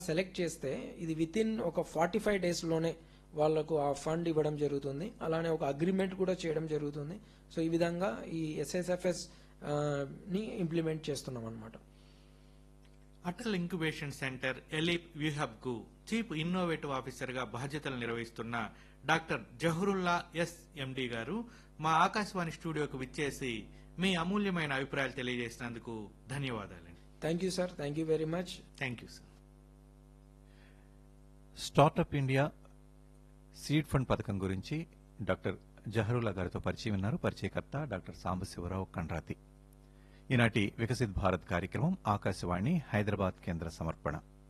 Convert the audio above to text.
select చేస్తే ఇది within ఒక ఫార్టీ ఫైవ్ డేస్లోనే వాళ్ళకు ఆ ఫండ్ ఇవ్వడం జరుగుతుంది అలానే ఒక అగ్రిమెంట్ కూడా చేయడం జరుగుతుంది సో ఈ విధంగా ఈ ఎస్ఎస్ఎఫ్ఎస్ ని ఇంప్లిమెంట్ చేస్తున్నాం అనమాట అటల్ ఇంక్యుబేషన్ సెంటర్ ఎలిప్ వ్యూహబ్ కు చీఫ్ ఇన్నోవేటివ్ ఆఫీసర్ గా బాధ్యతలు నిర్వహిస్తున్న డాక్టర్ జహరుల్లా ఎస్ ఎండి గారు మా ఆకాశవాణి స్టూడియోకు విచ్చేసి మీ అమూల్యమైన అభిప్రాయాలు తెలియజేసినందుకు ధన్యవాదాలండి thank you sir thank you very much thank you sir startup India seed fund పథకం గురించి డాక్టర్ జహరుల్లా గారితో పరిచయం ఉన్నారు పరిచయకర్త డాక్టర్ సాంబశివరావు కండ్రాతి ఈనాటి వికసిత్ భారత్ కార్యక్రమం ఆకాశవాణి హైదరాబాద్ కేంద్ర సమర్పణ